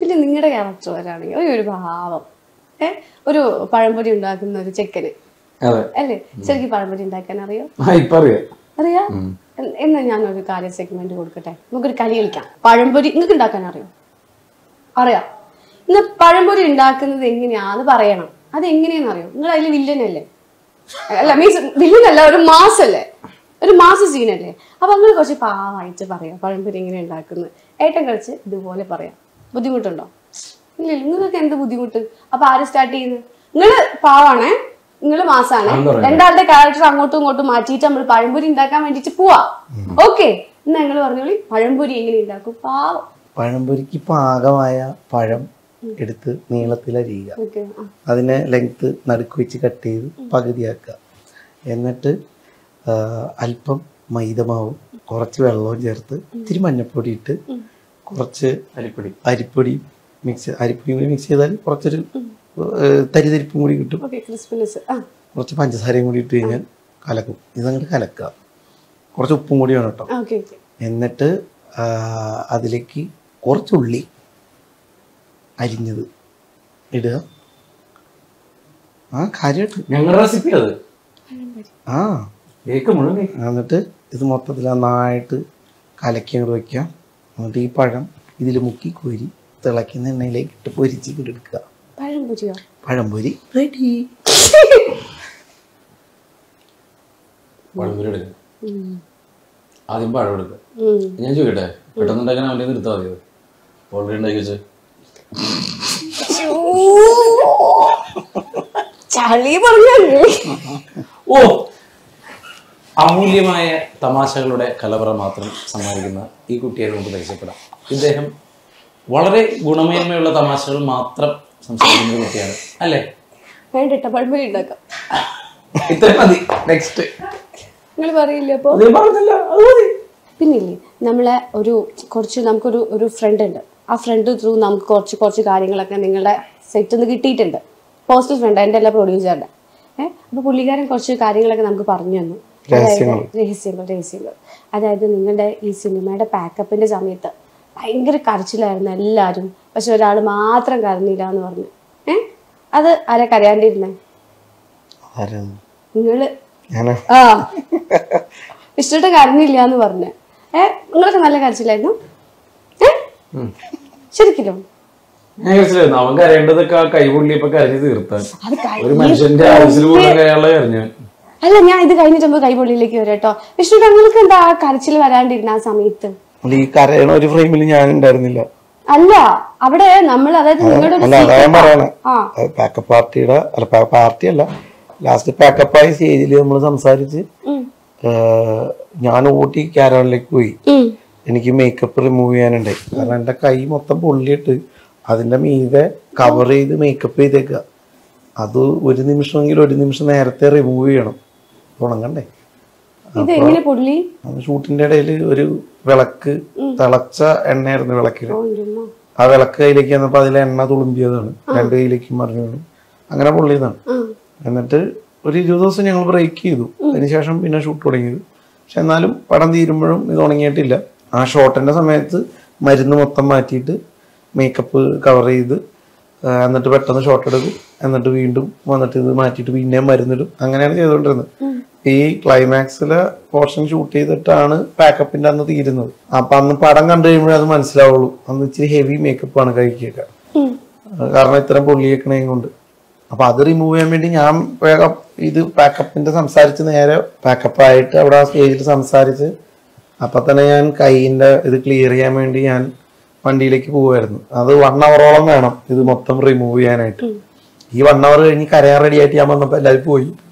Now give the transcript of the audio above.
പിന്നെ നിങ്ങളുടെ ക്യാരക്ടർ വരാണെങ്കിൽ ഒരു ഒരു ഭാവം ഏ ഒരു പഴംപൊരി ഉണ്ടാക്കുന്ന ഒരു ചെക്കന് അതെ അല്ലേ ശരിക്കും പഴംപൊരി ഉണ്ടാക്കാൻ അറിയോ ആ ഇപ്പൊ അറിയാം അറിയാ എ- എന്നാ ഞാനൊരു കാര്യം സെഗ്മെന്റ് കൊടുക്കട്ടെ നമുക്കൊരു കളി കളിക്കാം പഴംപൊരി നിങ്ങൾക്ക് ഉണ്ടാക്കാൻ അറിയോ അറിയാം ഇന്ന് പഴംപൊരി ഉണ്ടാക്കുന്നത് എങ്ങനെയാന്ന് പറയണം അത് എങ്ങനെയാന്ന് അറിയോ നിങ്ങൾ അതിൽ വില്ലനല്ലേ അല്ല മീൻസ് വില്ലനല്ല ഒരു മാസല്ലേ ഒരു മാസ സീനല്ലേ അപ്പൊ നിങ്ങൾ കുറച്ച് പാവായിട്ട് പറയാം പഴംപൊരി എങ്ങനെ ഉണ്ടാക്കുന്നത് ഏട്ടൻ കളിച്ച് ഇതുപോലെ പറയാം ബുദ്ധിമുട്ടുണ്ടോ ഇല്ല നിങ്ങൾക്ക് എന്ത് ബുദ്ധിമുട്ട് അപ്പൊ ആര് സ്റ്റാർട്ട് ചെയ്യുന്നത് നിങ്ങള് പാവാണേ നിങ്ങൾ മാസാണ് അതെന്താ പറയുക? രണ്ടാളുടെ ക്യാരക്ടർ അങ്ങോട്ടും ഇങ്ങോട്ടും മാറ്റിയിട്ട് നമ്മൾ പഴംപൊരി ഉണ്ടാക്കാൻ വേണ്ടിട്ട് പോവാ ഓക്കെ എന്നാ നിങ്ങൾ പറഞ്ഞോളി പഴംപൊരി എങ്ങനെ ഉണ്ടാക്കും പാവം പഴംപൊരിക്ക് പാകമായ പഴം എടുത്ത് നീളത്തിലരിയുക ഓക്കെ അതിനെ ലെങ്ത്ത് നടുക്ക് വെച്ച് കട്ട് ചെയ്ത് പകുതിയാക്കുക എന്നിട്ട് ആ, അല്പം മൈദമാവും കുറച്ച് വെള്ളവും ചേർത്ത് ഇത്തിരി മഞ്ഞൾപ്പൊടി ഇട്ട് കുറച്ച് അരിപ്പൊടി അരിപ്പൊടി മിക്സ് അരിപ്പൊടിയും കൂടി മിക്സ് ചെയ്താൽ കുറച്ചൊരു ഏഹ്, തരിതരിപ്പും കൂടി കിട്ടും ഓക്കെ ക്രിസ്പിനെസ് ആ കുറച്ച് പഞ്ചസാരയും കൂടി ഇട്ട് കഴിഞ്ഞാൽ കലക്കും ഇതങ്ങോട്ട് കലക്കുക കുറച്ച് ഉപ്പും കൂടി വേണം കേട്ടോ ഓക്കെ ഓക്കെ എന്നിട്ട് ആ, അതിലേക്ക് കുറച്ച് ഉള്ളി അരിഞ്ഞത് ഇടുക ആ കാര്യമായിട്ട് ഞങ്ങളുടെ റെസിപ്പി അത് ആ കേക്ക് മുഴുവൻ കേക്ക് എന്നിട്ട് ഇത് മൊത്തത്തിൽ നന്നായിട്ട് കലക്കി അങ്ങോട്ട് വെക്കാം എന്നിട്ട് ഈ പഴം ഇതിൽ മുക്കി കോരി തിളയ്ക്കുന്ന എണ്ണയിലേക്ക് ഇട്ട് പൊരിച്ച് ഇങ്ങോട്ട് എടുക്കുക പഴംപൊരിയോ പഴംപൊരി റെഡി പഴംപൊരി എടുക്കുക ആദ്യം പഴം എടുക്കുക ഉം. ഞാൻ ചോദിക്കട്ടെ പെട്ടെന്ന് ഉണ്ടാക്കാൻ അവൻ്റെ നിർത്താൽ മതിയോ ഓൾറെഡി ഉണ്ടാക്കി വെച്ച് ചളി പറഞ്ഞല്ലേ ഓ അമൂല്യമായ തമാശകളുടെ കലവറ മാത്രം സമ്മാനിക്കുന്ന ഈ കുട്ടിയെ നമുക്ക് പരിചയപ്പെടാം ഇദ്ദേഹം വളരെ ഗുണമേന്മയുള്ള തമാശകൾ മാത്രം സംസാരിക്കുന്ന ഒരു കുട്ടിയാണ് അല്ലേ വേണ്ടിട്ട പഴംപൊരി ഉണ്ടാക്കാം ഇത്രയും മതി നെക്സ്റ്റ് നിങ്ങൾ പറയില്ല അപ്പൊ പറഞ്ഞില്ല അത് മതി പിന്നില്ലേ നമ്മളെ ഒരു കുറച്ച് നമുക്കൊരു ഒരു ഫ്രണ്ട് ഉണ്ട് ആ ഫ്രണ്ട് ത്രൂ നമുക്ക് കുറച്ച് കുറച്ച് കാര്യങ്ങളൊക്കെ നിങ്ങളുടെ സെറ്റിൽ നിന്ന് കിട്ടിയിട്ടുണ്ട് പോസിറ്റീവ് ഫ്രണ്ട് എൻ്റെ അല്ല പ്രൊഡ്യൂസറുടെ ഏഹ് അപ്പൊ പുള്ളിക്കാരൻ കുറച്ച് കാര്യങ്ങളൊക്കെ നമുക്ക് പറഞ്ഞു തന്നു അതായത് രഹസ്യങ്ങൾ രഹസ്യങ്ങൾ അതായത് നിങ്ങളുടെ ഈ സിനിമയുടെ പാക്കപ്പിന്റെ സമയത്ത് ഭയങ്കര കരച്ചിലായിരുന്നു എല്ലാവരും പക്ഷെ ഒരാൾ മാത്രം കരഞ്ഞില്ല എന്ന് പറഞ്ഞു ഏഹ് അത് ആരാ കരയാണ്ടിരുന്നേ ആരാണ് നിങ്ങള് ഞാനാ ആ ഇഷ്ടത്തെ കരഞ്ഞില്ല എന്ന് പറഞ്ഞു ഏ നിങ്ങളൊക്കെ നല്ല കരച്ചിലായിരുന്നു ഏ ശരിക്കില്ലോ ഞാൻ മനസ്സിലായിരുന്നു അവൻ കരയേണ്ടതൊക്കെ ആ കൈപൊള്ളിയപ്പോ കരഞ്ഞ് തീർത്താൻ അത് കഴി- ഒരു മനുഷ്യന്റെ ആവശ്യത്തിൽ പോലും കരയാനുള്ള കരഞ്ഞു അല്ല ഞാൻ ഇത് കഴിഞ്ഞിട്ട് നമുക്ക് കൈപൊള്ളിയിലേക്ക് വരാം കേട്ടോ വിഷ്ണു നിങ്ങൾക്ക് എന്താ ആ കരച്ചിൽ വരാണ്ടിരുന്ന ആ സമയത്ത് അല്ല, ഈ കരയണ ഒരു ഫ്രെയിമിൽ ഞാൻ ഉണ്ടായിരുന്നില്ല അല്ല അവിടെ നമ്മൾ അതായത് നിങ്ങളുടെ ഒരു അല്ല അതാ ഞാൻ പറയണേ ആ പാക്കപ്പ് പാർട്ടിയുടെ അല്ല പാർട്ടി അല്ല ലാസ്റ്റ് പാക്കപ്പായ സ്റ്റേജിൽ നമ്മൾ സംസാരിച്ച് ഉം. ഏഹ്, ഞാൻ ഊട്ടി ക്യാരവനിലേക്ക് പോയി ഉം. എനിക്ക് മേക്കപ്പ് റിമൂവ് ചെയ്യാനുണ്ടായി കാരണം എൻ്റെ കൈ മൊത്തം പൊള്ളിയിട്ട് അതിൻ്റെ മീതെ കവർ ചെയ്ത് മേക്കപ്പ് ചെയ്തേക്കുക അത് ഒരു നിമിഷമെങ്കിലും ഒരു നിമിഷം നേരത്തെ റിമൂവ് ചെയ്യണം ഉണങ്ങണ്ടേ ഇത് എങ്ങനെ പുള്ളി അത് ഷൂട്ടിന്റെ ഇടയിൽ ഒരു വിളക്ക് തിളച്ച എണ്ണയായിരുന്നു വിളക്കിൽ ഓ, എൻ്റെ ഉമ്മ. ആ വിളക്ക് കയ്യിലേക്ക് വന്നപ്പോൾ അതിലെ എണ്ണ തുളുമ്പിയതാണ് രണ്ട് കയ്യിലേക്കും മറിഞ്ഞു വീണു അങ്ങനെ പൊള്ളിയതാണ് ആ എന്നിട്ട് ഒരു ഇരുപത് ദിവസം ഞങ്ങൾ ബ്രേക്ക് ചെയ്തു അതിനുശേഷം പിന്നെ ഷൂട്ട് തുടങ്ങിയത് പക്ഷെ എന്നാലും പടം തീരുമ്പോഴും ഇത് ഉണങ്ങിയിട്ടില്ല ആ ഷോട്ടിന്റെ സമയത്ത് മരുന്ന് മൊത്തം മാറ്റിയിട്ട് മേക്കപ്പ് കവർ ചെയ്ത് ആ, എന്നിട്ട് പെട്ടെന്ന് ഷോട്ട് എടുക്കും എന്നിട്ട് വീണ്ടും വന്നിട്ട് ഇത് മാറ്റിയിട്ട് പിന്നെയും മരുന്നിടും അങ്ങനെയാണ് ചെയ്തുകൊണ്ടിരുന്നത് ഈ ക്ലൈമാക്സിലെ പോർഷൻ ഷൂട്ട് ചെയ്തിട്ടാണ് പാക്കപ്പിന്റെ അന്ന് തീരുന്നത് അപ്പൊ അന്ന് പടം കണ്ടു കഴിയുമ്പോഴേ അത് മനസ്സിലാവുള്ളൂ അന്ന് ഇച്ചിരി ഹെവി മേക്കപ്പ് ആണ് കഴിക്കുക ഉം. കാരണം ഇത്തരം പൊള്ളിയേക്കണേം കൊണ്ട് അപ്പൊ അത് റിമൂവ് ചെയ്യാൻ വേണ്ടി ഞാൻ വേഗം ഇത് പാക്കപ്പിന്റെ സംസാരിച്ച് നേരെ പാക്കപ്പ് ആയിട്ട് അവിടെ ആ സ്റ്റേജിൽ സംസാരിച്ച് അപ്പൊ തന്നെ ഞാൻ കൈയിന്റെ ഇത് ക്ലിയർ ചെയ്യാൻ വേണ്ടി ഞാൻ വണ്ടിയിലേക്ക് പോവായിരുന്നു അത് വൺ അവറോളം വേണം ഇത് മൊത്തം റിമൂവ് ചെയ്യാനായിട്ട് ഈ വൺ അവർ കഴിഞ്ഞ് കരയാൻ റെഡി ആയിട്ട് ഞാൻ വന്നപ്പോ എല്ലാവരും പോയി